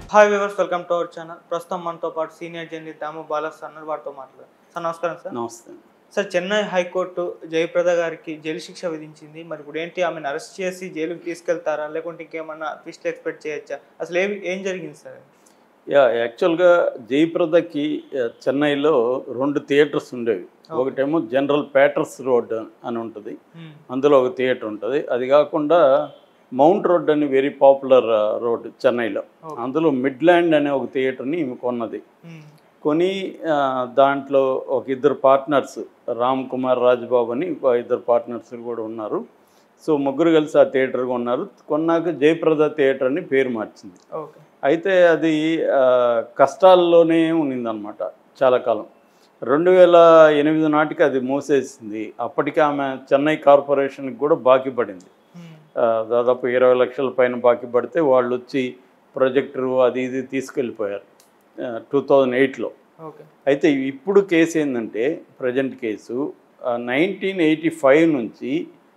Hi viewers welcome to our channel ప్రస్తుతం మనతో పాటు సీనియర్ జర్నలిస్ట్ దాము బాలస్ అన్నారు వారితో మాట్లాడారు సార్ నమస్కారం సార్ నమస్తే సార్ చెన్నై హైకోర్టు జయప్రద గారికి జైలు శిక్ష విధించింది మరి ఇప్పుడు ఏంటి ఆమెను అరెస్ట్ చేసి జైలుకి తీసుకెళ్తారా లేకుంటే ఇంకేమన్నా ట్విస్ట్ ఎక్స్పెక్ట్ చేయొచ్చా అసలు ఏమి ఏం జరిగింది సార్ యా యాక్చువల్గా జయప్రదకి ఆ, చెన్నైలో రెండు థియేటర్స్ ఉండేవి ఒకటేమో జనరల్ ప్యాటర్స్ రోడ్ అని ఉంటుంది అందులో ఒక థియేటర్ ఉంటుంది అది కాకుండా మౌంట్ రోడ్ అని వెరీ పాపులర్ రోడ్ చెన్నైలో Okay. అందులో మిడ్లాండ్ అనే ఒక థియేటర్ని ఈమె కొన్నది కొని ఆ, దాంట్లో ఒక ఇద్దరు పార్ట్నర్స్ రామ్ కుమార్ రాజ్బాబు అని ఇంకో ఇద్దరు పార్ట్నర్స్ కూడా ఉన్నారు సో ముగ్గురు కలిసి ఆ థియేటర్ కొన్నారు కొన్నాక జయప్రద థియేటర్ అని పేరు మార్చింది ఓకే అయితే అది ఆ, కష్టాల్లోనే ఉన్నిందనమాట చాలా కాలం రెండు వేల ఎనిమిది నాటికి అది మూసేసింది అప్పటికి ఆమె చెన్నై కార్పొరేషన్కి కూడా బాకీ పడింది ఆ, దాదాపు ఇరవై లక్షల పైన బాకీ పడితే వాళ్ళు వచ్చి ప్రొజెక్టరు అది ఇది తీసుకెళ్ళిపోయారు టూ థౌజండ్ ఎయిట్లో ఓకే అయితే ఇప్పుడు కేసు ఏంటంటే present case nineteen eighty five నుంచి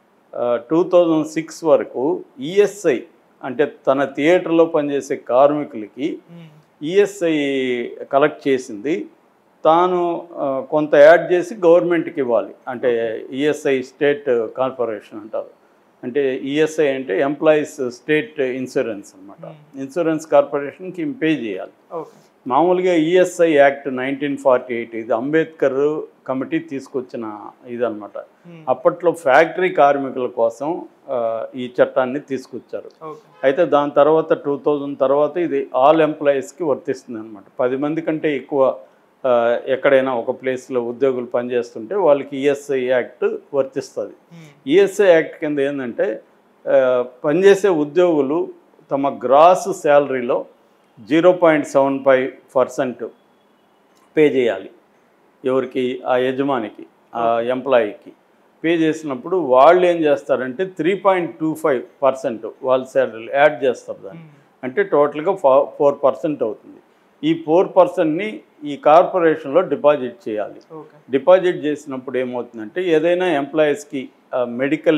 టూ థౌజండ్ సిక్స్ వరకు ఈఎస్ఐ అంటే తన థియేటర్లో పనిచేసే కార్మికులకి ఈఎస్ఐ కలెక్ట్ చేసింది తాను ఆ, కొంత యాడ్ చేసి గవర్నమెంట్కి ఇవ్వాలి అంటే ఈఎస్ఐ స్టేట్ కార్పొరేషన్ అంటారు అంటే ఈఎస్ఐ అంటే ఎంప్లాయీస్ స్టేట్ ఇన్సూరెన్స్ అనమాట ఇన్సూరెన్స్ కార్పొరేషన్కి పే చేయాలి ఓకే మామూలుగా ESI act nineteen forty eight ఇది అంబేద్కర్ కమిటీ తీసుకొచ్చిన ఇదనమాట అప్పట్లో ఫ్యాక్టరీ కార్మికుల కోసం ఆ, ఈ చట్టాన్ని తీసుకొచ్చారు ఓకే అయితే దాని తర్వాత టూ థౌజండ్ తర్వాత ఇది ఆల్ ఎంప్లాయీస్కి వర్తిస్తుంది అనమాట పది మంది కంటే ఎక్కువ ఆ, ఎక్కడైనా ఒక ప్లేస్లో ఉద్యోగులు పనిచేస్తుంటే వాళ్ళకి ఈఎస్ఐ యాక్ట్ వర్తిస్తుంది ఈఎస్ఐ యాక్ట్ కింద ఏంటంటే ఆ, పనిచేసే ఉద్యోగులు తమ గ్రాస్ శాలరీలో zero point seven five percent pay చేయాలి ఎవరికి ఆ యజమానికి ఆ ఎంప్లాయీకి పే చేసినప్పుడు వాళ్ళు ఏం చేస్తారంటే three point two five percent వాళ్ళ శాలరీలు యాడ్ చేస్తారు దాన్ని అంటే టోటల్గా ఫోర్ పర్సెంట్ అవుతుంది ఈ ఫోర్ పర్సెంట్ని ఈ కార్పొరేషన్లో డిపాజిట్ చేయాలి ఓకే డిపాజిట్ చేసినప్పుడు ఏమవుతుందంటే ఏదైనా ఎంప్లాయీస్కి మెడికల్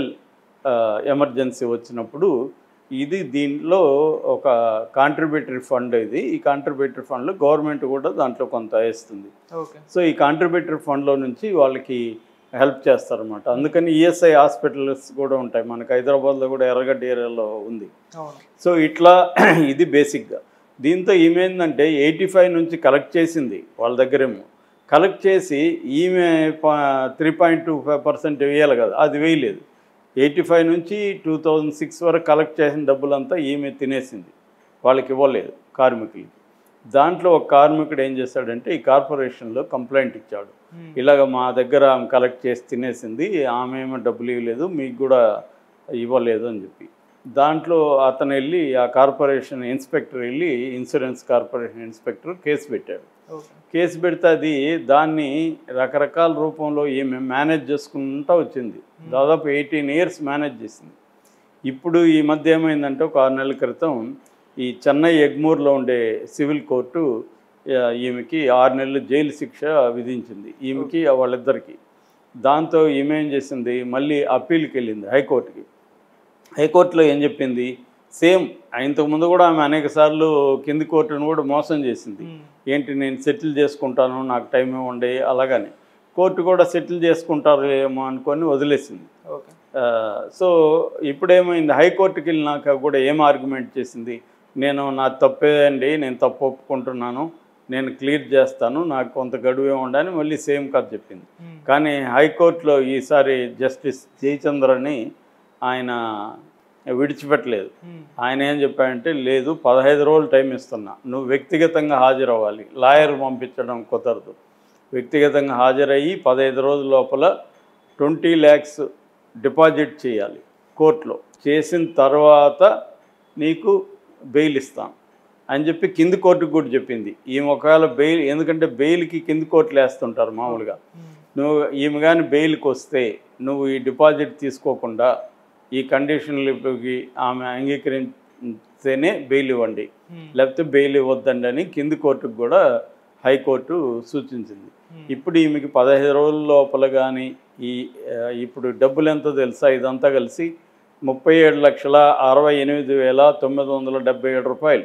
ఎమర్జెన్సీ వచ్చినప్పుడు ఇది దీంట్లో ఒక కాంట్రిబ్యూటరీ ఫండ్ ఇది ఈ కాంట్రిబ్యూటరీ ఫండ్లో గవర్నమెంట్ కూడా దాంట్లో కొంత వేస్తుంది ఓకే సో ఈ కాంట్రిబ్యూటరీ ఫండ్లో నుంచి వాళ్ళకి హెల్ప్ చేస్తారన్నమాట అందుకని ఈఎస్ఐ హాస్పిటల్స్ కూడా ఉంటాయి మనకి హైదరాబాద్లో కూడా ఎర్రగడ్డ ఏరియాలో ఉంది అవును సో ఇట్లా ఇది బేసిక్గా దీంతో ఏమైందంటే ఎయిటీ ఫైవ్ నుంచి కలెక్ట్ చేసింది వాళ్ళ దగ్గరేమో కలెక్ట్ చేసి ఈమె three point two five percent వేయాలి కదా అది వేయలేదు ఎయిటీ ఫైవ్ నుంచి టూ థౌజండ్ సిక్స్ వరకు కలెక్ట్ చేసిన డబ్బులంతా ఈమె తినేసింది వాళ్ళకి ఇవ్వలేదు కార్మికులకి దాంట్లో ఒక కార్మికుడు ఏం చేశాడంటే ఈ కార్పొరేషన్లో కంప్లైంట్ ఇచ్చాడు ఇలాగ మా దగ్గర ఆమె కలెక్ట్ చేసి తినేసింది ఆమె ఏమో డబ్బులు ఇవ్వలేదు మీకు కూడా ఇవ్వలేదు అని చెప్పి దాంట్లో అతను వెళ్ళి ఆ కార్పొరేషన్ ఇన్స్పెక్టర్ వెళ్ళి ఇన్సూరెన్స్ కార్పొరేషన్ ఇన్స్పెక్టర్ కేసు పెట్టాడు ఓకే కేసు పెడితే అది దాన్ని రకరకాల రూపంలో ఈమె మేనేజ్ చేసుకుంటూ వచ్చింది దాదాపు ఎయిటీన్ ఇయర్స్ మేనేజ్ చేసింది ఇప్పుడు ఈ మధ్య ఏమైందంటే ఒక ఆరు నెలల క్రితం ఈ చెన్నై ఎగ్మూర్లో ఉండే సివిల్ కోర్టు ఆ, ఈమెకి ఆరు నెలలు జైలు శిక్ష విధించింది ఈమెకి వాళ్ళిద్దరికి దాంతో ఈమె ఏం చేసింది మళ్ళీ అప్పీల్కి వెళ్ళింది హైకోర్టుకి హైకోర్టులో ఏం చెప్పింది సేమ్ ఇంతకుముందు కూడా ఆమె అనేక సార్లు కింది కోర్టును కూడా మోసం చేసింది ఏంటి నేను సెటిల్ చేసుకుంటాను నాకు టైం ఇవ్వండి అలాగని కోర్టు కూడా సెటిల్ చేసుకుంటారేమో అనుకొని వదిలేసింది ఓకే ఆ, సో ఇప్పుడేమైంది హైకోర్టుకి వెళ్ళినాక కూడా ఏం ఆర్గ్యుమెంట్ చేసింది నేను నా తప్పే అండి నేను తప్పు ఒప్పుకుంటున్నాను నేను క్లియర్ చేస్తాను నాకు కొంత గడువే ఉండని మళ్ళీ సేమ్ కథ చెప్పింది కానీ హైకోర్టులో ఈసారి జస్టిస్ జయచంద్ర అని ఆయన విడిచిపెట్టలేదు ఆయన ఏం చెప్పాడంటే లేదు పదహైదు రోజులు టైం ఇస్తున్నా నువ్వు వ్యక్తిగతంగా హాజరవ్వాలి లాయర్ పంపించడం కుదరదు వ్యక్తిగతంగా హాజరయ్యి పదహైదు రోజుల లోపల ట్వంటీ ల్యాక్స్ డిపాజిట్ చేయాలి కోర్టులో చేసిన తర్వాత నీకు బెయిల్ ఇస్తాను అని చెప్పి కింది కోర్టుకు కూడా చెప్పింది ఈమె ఒకవేళ బెయిల్ ఎందుకంటే బెయిల్కి కింది కోర్టులు వేస్తుంటారు మామూలుగా నువ్వు ఈమె కానీ బెయిల్కి వస్తే నువ్వు ఈ డిపాజిట్ తీసుకోకుండా ఈ కండిషన్లకి ఆమె అంగీకరిస్తేనే బెయిల్ ఇవ్వండి లేకపోతే బెయిల్ ఇవ్వద్దండి అని కింది కోర్టుకు కూడా హైకోర్టు సూచించింది ఇప్పుడు ఈమెకి పదహైదు రోజుల లోపల కానీ ఈ ఆ, ఇప్పుడు డబ్బులు ఎంతో తెలుసా ఇదంతా కలిసి ముప్పై ఏడు లక్షల అరవై ఎనిమిది వేల తొమ్మిది వందల డెబ్బై ఏడు రూపాయలు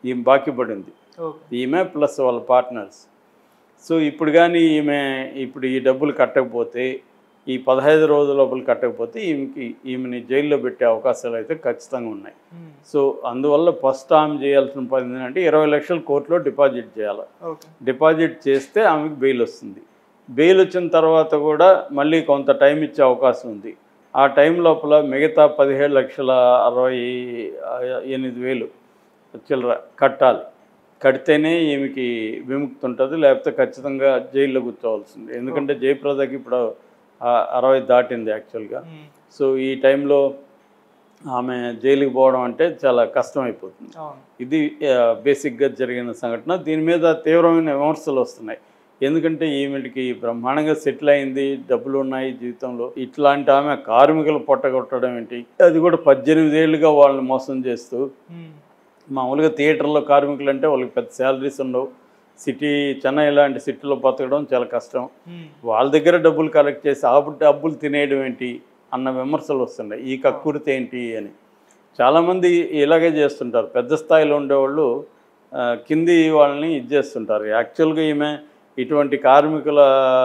ఈమె బాకీ పడింది ఓకే ఈమె ప్లస్ వాళ్ళ పార్ట్నర్స్ సో ఇప్పుడు కానీ ఈమె ఇప్పుడు ఈ డబ్బులు కట్టకపోతే ఈ పదహైదు రోజుల లోపల కట్టకపోతే ఈమెకి ఈమెని జైల్లో పెట్టే అవకాశాలు అయితే ఖచ్చితంగా ఉన్నాయి ఉమ్. సో అందువల్ల ఫస్ట్ ఆమె చేయాల్సిన పని ఏంటంటే ఇరవై లక్షలు కోర్టులో డిపాజిట్ చేయాలి ఓకే డిపాజిట్ చేస్తే ఆమెకు బెయిల్ వస్తుంది బెయిల్ వచ్చిన తర్వాత కూడా మళ్ళీ కొంత టైం ఇచ్చే అవకాశం ఉంది ఆ టైం లోపల మిగతా పదిహేడు లక్షల అరవై ఆ, ఎనిమిది వేలు చిల్లర కట్టాలి కడితేనే ఈమెకి విముక్తి ఉంటుంది లేకపోతే ఖచ్చితంగా జైల్లో కూర్చోవాల్సింది ఎందుకంటే జయప్రదకి ఇప్పుడు ఆ, అరవై దాటింది యాక్చువల్గా ఉమ్. సో ఈ టైంలో ఆమె జైలుకి పోవడం అంటే చాలా కష్టమైపోతుంది అవును ఇది ఆ, బేసిక్గా జరిగిన సంఘటన దీని మీద తీవ్రమైన విమర్శలు వస్తున్నాయి ఎందుకంటే ఈమెకి బ్రహ్మాండంగా సెటిల్ అయింది డబ్బులు ఉన్నాయి జీవితంలో ఇట్లాంటి ఆమె కార్మికులు పొట్టగొట్టడం ఏంటి అది కూడా పద్దెనిమిది ఏళ్ళుగా వాళ్ళని మోసం చేస్తూ ఉమ్. మామూలుగా థియేటర్లో కార్మికులు అంటే వాళ్ళకి పెద్ద శాలరీస్ ఉండవు సిటీ చెన్నై లాంటి సిటీలో బతకడం చాలా కష్టం ఉమ్. వాళ్ళ దగ్గర డబ్బులు కలెక్ట్ చేసి ఆ డబ్బులు తినేయడం ఏంటి అన్న విమర్శలు వస్తున్నాయి ఈ కక్కుర్తి ఏంటి అని చాలామంది ఇలాగే చేస్తుంటారు పెద్ద స్థాయిలో ఉండేవాళ్ళు ఆ, కింది వాళ్ళని ఇది చేస్తుంటారు యాక్చువల్గా ఈమె ఇటువంటి కార్మికుల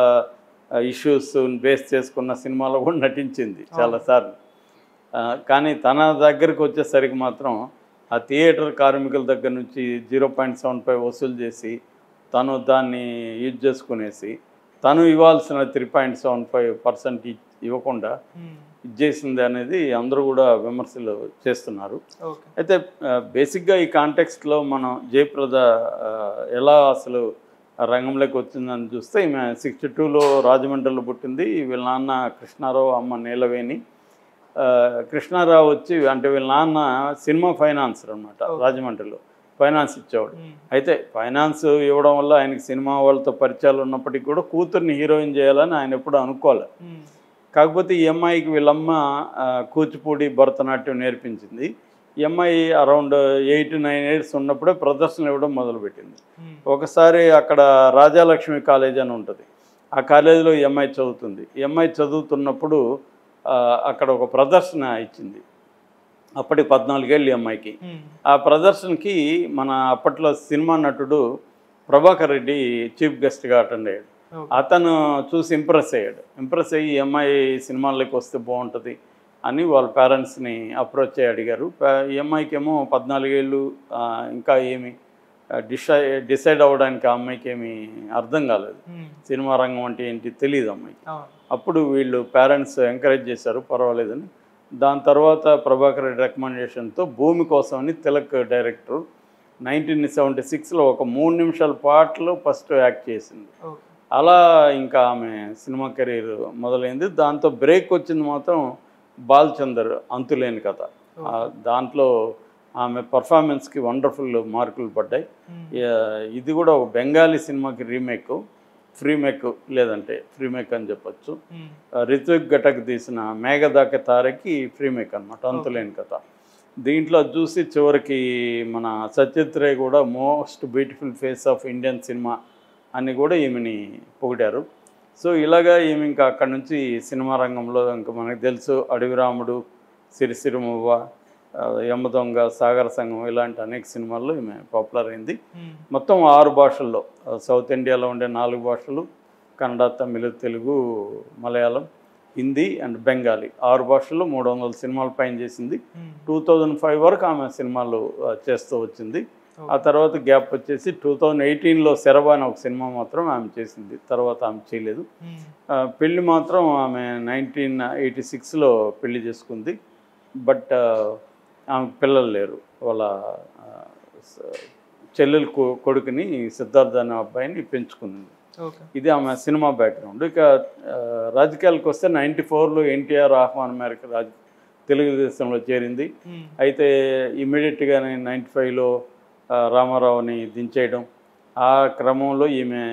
ఇష్యూస్ బేస్ చేసుకున్న సినిమాలో కూడా నటించింది చాలాసార్లు ఆ, కానీ తన దగ్గరికి వచ్చేసరికి మాత్రం ఆ థియేటర్ కార్మికుల దగ్గర నుంచి జీరో పాయింట్ సెవెన్ ఫైవ్ వసూలు చేసి తను దాన్ని యూజ్ చేసుకునేసి తను ఇవ్వాల్సిన three point seven five percent ఇవ్వకుండా ఉమ్. ఇది చేసింది అనేది అందరూ కూడా విమర్శలు చేస్తున్నారు ఓకే అయితే బేసిక్గా ఈ కాంటెక్స్ట్లో మనం జయప్రద ఆ, ఎలా అసలు ఆ రంగంలోకి వచ్చిందని చూస్తే ఈమె సిక్స్టీ టూలో రాజమండ్రిలో పుట్టింది వీళ్ళ నాన్న కృష్ణారావు అమ్మ నీలవేణి ఆ, కృష్ణారావు వచ్చి అంటే వీళ్ళ నాన్న సినిమా ఫైనాన్సర్ అనమాట రాజమండ్రిలో ఫైనాన్స్ ఇచ్చేవాడు ఉమ్. అయితే ఫైనాన్స్ ఇవ్వడం వల్ల ఆయనకి సినిమా వాళ్ళతో పరిచయాలు ఉన్నప్పటికీ కూడా కూతుర్ని హీరోయిన్ చేయాలని ఆయన ఎప్పుడు అనుకోవాలి ఉమ్. కాకపోతే ఈ అమ్మాయికి వీళ్ళమ్మ ఆ, కూచిపూడి భరతనాట్యం నేర్పించింది ఈ అమ్మాయి అరౌండ్ ఎయిట్ నైన్ ఇయర్స్ ఉన్నప్పుడే ప్రదర్శనలు ఇవ్వడం మొదలుపెట్టింది ఉమ్. ఒకసారి అక్కడ రాజాలక్ష్మి కాలేజ్ అని ఉంటుంది ఆ కాలేజీలో ఈ అమ్మాయి చదువుతుంది ఈ అమ్మాయి చదువుతున్నప్పుడు ఆ, అక్కడ ఒక ప్రదర్శన ఇచ్చింది అప్పటికి పద్నాలుగేళ్ళు ఈ అమ్మాయికి ఉమ్. ఆ ప్రదర్శనకి మన అప్పట్లో సినిమా నటుడు ప్రభాకర్ రెడ్డి చీఫ్ గెస్ట్గా అటెండ్ అయ్యాడు ఓకే. అతను చూసి ఇంప్రెస్ అయ్యాడు ఇంప్రెస్ అయ్యి ఈ అమ్మాయి సినిమాల్లోకి వస్తే బాగుంటుంది అని వాళ్ళ పేరెంట్స్ని అప్రోచ్ అయ్యి అడిగారు ప- ఈ అమ్మాయికి ఏమో పద్నాలుగేళ్ళు ఆ, ఇంకా ఏమి డిసై డిసైడ్ అవ్వడానికి ఆ అమ్మాయికి ఏమీ అర్థం కాలేదు ఉమ్. సినిమా రంగం అంటే ఏంటి తెలియదు అమ్మాయికి అవును అప్పుడు వీళ్ళు పేరెంట్స్ ఎంకరేజ్ చేశారు పర్వాలేదని దాని తర్వాత ప్రభాకర్ రెడ్డి రికమెండేషన్తో భూమి కోసం అని తిలక్ డైరెక్టర్ నైన్టీన్ సెవెంటీ సిక్స్లో ఒక మూడు నిమిషాల పాటలో ఫస్ట్ యాక్ట్ చేసింది ఓకే అలా ఇంకా ఆమె సినిమా కెరీర్ మొదలైంది దాంతో బ్రేక్ వచ్చింది మాత్రం బాల్చందర్ అంతులేని కథ ఆ, దాంట్లో ఆమె పర్ఫార్మెన్స్కి వండర్ఫుల్ మార్కులు పడ్డాయి ఉమ్. యా- ఇది కూడా ఒక బెంగాలీ సినిమాకి రీమేక్ ఫ్రీ మేక్ లేదంటే ఫ్రీ మేక్ అని చెప్పొచ్చు ఉమ్. రిత్విక్ ఘటక్ తీసిన మేఘదాక తారకి ఫ్రీ మేక్ అనమాట అంతులేని కథ దీంట్లో అది చూసి చివరికి మన సత్యజిత్ రే కూడా most beautiful face of Indian cinema అని కూడా ఈమెని పొగిడారు సో ఇలాగా ఈమె ఇంకా అక్కడ నుంచి సినిమా రంగంలో ఇంకా మనకు తెలుసు అడవిరాముడు సిరిసిరిమువ్వ ఆ, యమదొంగ సాగర సంఘం ఇలాంటి అనేక సినిమాల్లో ఈమె పాపులర్ అయింది ఉమ్. మొత్తం ఆరు భాషల్లో ఆ, సౌత్ ఇండియాలో ఉండే నాలుగు భాషలు కన్నడ తమిళ తెలుగు మలయాళం హిందీ అండ్ బెంగాలీ ఆరు భాషల్లో మూడు వందల సినిమాలు పైన చేసింది ఉమ్. టూ థౌజండ్ ఫైవ్ వరకు ఆమె సినిమాలు ఆ, చేస్తూ వచ్చింది ఆ తర్వాత గ్యాప్ వచ్చేసి టూ థౌజండ్ ఎయిటీన్లో శరభ అనే ఒక సినిమా మాత్రం ఆమె చేసింది తర్వాత ఆమె చేయలేదు ఉమ్. ఆ, పెళ్లి మాత్రం ఆమె నైన్టీన్ ఎయిటీ సిక్స్లో పెళ్లి చేసుకుంది బట్ ఆ, ఆమె పిల్లలు లేరు వాళ్ళ ఆ, స- చెల్లెలు కొ- కొడుకుని సిద్ధార్థ అనే అబ్బాయిని పెంచుకుంది ఓకే ఇది ఆమె సినిమా బ్యాక్గ్రౌండ్ ఇక ఆ, రాజకీయాలకు వస్తే నైంటీ ఫోర్లో ఎన్టీఆర్ ఆహ్వాన్ మేరకు రాజ తెలుగుదేశంలో చేరింది ఉమ్. అయితే ఇమ్మీడియట్గానే నైంటీ ఫైవ్లో రామారావుని దించేయడం ఆ క్రమంలో ఈమె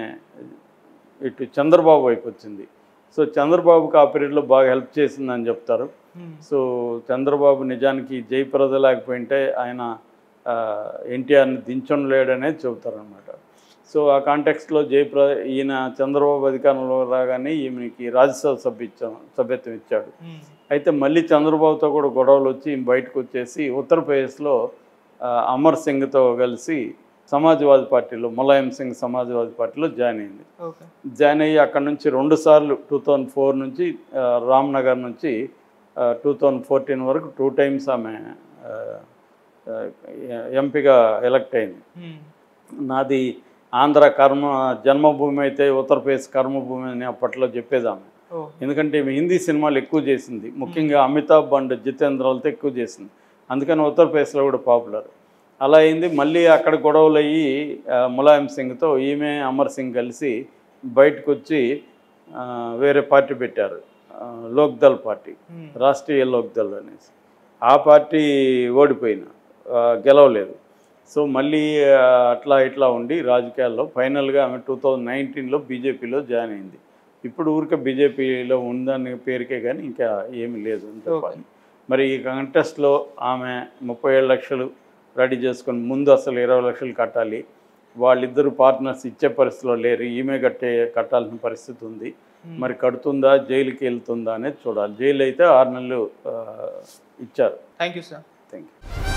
ఇటు చంద్రబాబు వైపు వచ్చింది సో చంద్రబాబుకి ఆ పీరియడ్లో బాగా హెల్ప్ చేసిందని చెప్తారు ఉమ్. సో చంద్రబాబు నిజానికి జయప్రద లేకపోయింటే ఆయన ఎన్టీఆర్ని దించలేడనే చెబుతారనమాట సో ఆ కాంటెక్స్ట్లో జయప్ర ఈయన చంద్రబాబు అధికారంలో రాగానే ఈమెకి రాజ్యసభ సభ్య సభ్యత్వం ఇచ్చాడు ఉమ్. అయితే మళ్ళీ చంద్రబాబుతో కూడా గొడవలు వచ్చి ఈమె బయటకు వచ్చేసి ఉత్తరప్రదేశ్లో ఆ, అమర్ సింగ్తో కలిసి సమాజ్వాదీ పార్టీలో ములాయం సింగ్ సమాజ్వాదీ పార్టీలో జాయిన్ అయింది ఓకే జాయిన్ అయ్యి అక్కడ నుంచి రెండు సార్లు టూ థౌజండ్ ఫోర్ నుంచి ఆ, రామ్నగర్ నుంచి టూ థౌజండ్ ఫోర్టీన్ వరకు టూ టైమ్స్ ఆమె ఆ, ఆ, ఎంపీగా ఎలక్ట్ అయింది ఉమ్. నాది ఆంధ్ర కర్మ జన్మభూమి అయితే ఉత్తరప్రదేశ్ కర్మభూమి అని అప్పట్లో చెప్పేది ఆమె ఓ ఎందుకంటే ఈమె హిందీ సినిమాలు ఎక్కువ చేసింది ముఖ్యంగా అమితాబ్ అండ్ జితేంద్రలతో ఎక్కువ చేసింది అందుకని ఉత్తరప్రదేశ్లో కూడా పాపులర్ అలా అయింది మళ్ళీ అక్కడ గొడవలు అయ్యి ఆ, ములాయం సింగ్తో ఈమె అమర్ సింగ్ కలిసి బయటకు వచ్చి ఆ, వేరే పార్టీ పెట్టారు ఆ, లోక్దల్ పార్టీ ఉమ్. రాష్ట్రీయ లోక్దల్ అనేసి ఆ పార్టీ ఓడిపోయిన ఆ, గెలవలేదు సో మళ్ళీ ఆ, అట్లా ఇట్లా ఉండి రాజకీయాల్లో ఫైనల్గా ఆమె టూ థౌజండ్ నైన్టీన్లో బీజేపీలో జాయిన్ అయింది ఇప్పుడు ఊరికే బీజేపీలో ఉందని పేరుకే కానీ ఇంకా ఏమీ లేదు అని చెప్పాలి మరి ఈ కంటెస్ట్లో ఆమె ముప్పై ఏడు లక్షలు రెడీ చేసుకొని ముందు అసలు ఇరవై లక్షలు కట్టాలి వాళ్ళిద్దరు పార్ట్నర్స్ ఇచ్చే పరిస్థితిలో లేరు ఈమె కట్టే కట్టాల్సిన పరిస్థితి ఉంది మరి కడుతుందా జైలుకి వెళ్తుందా అనేది చూడాలి జైలు అయితే ఆరు నెలలు ఆ, ఇచ్చారు thank you sir thank you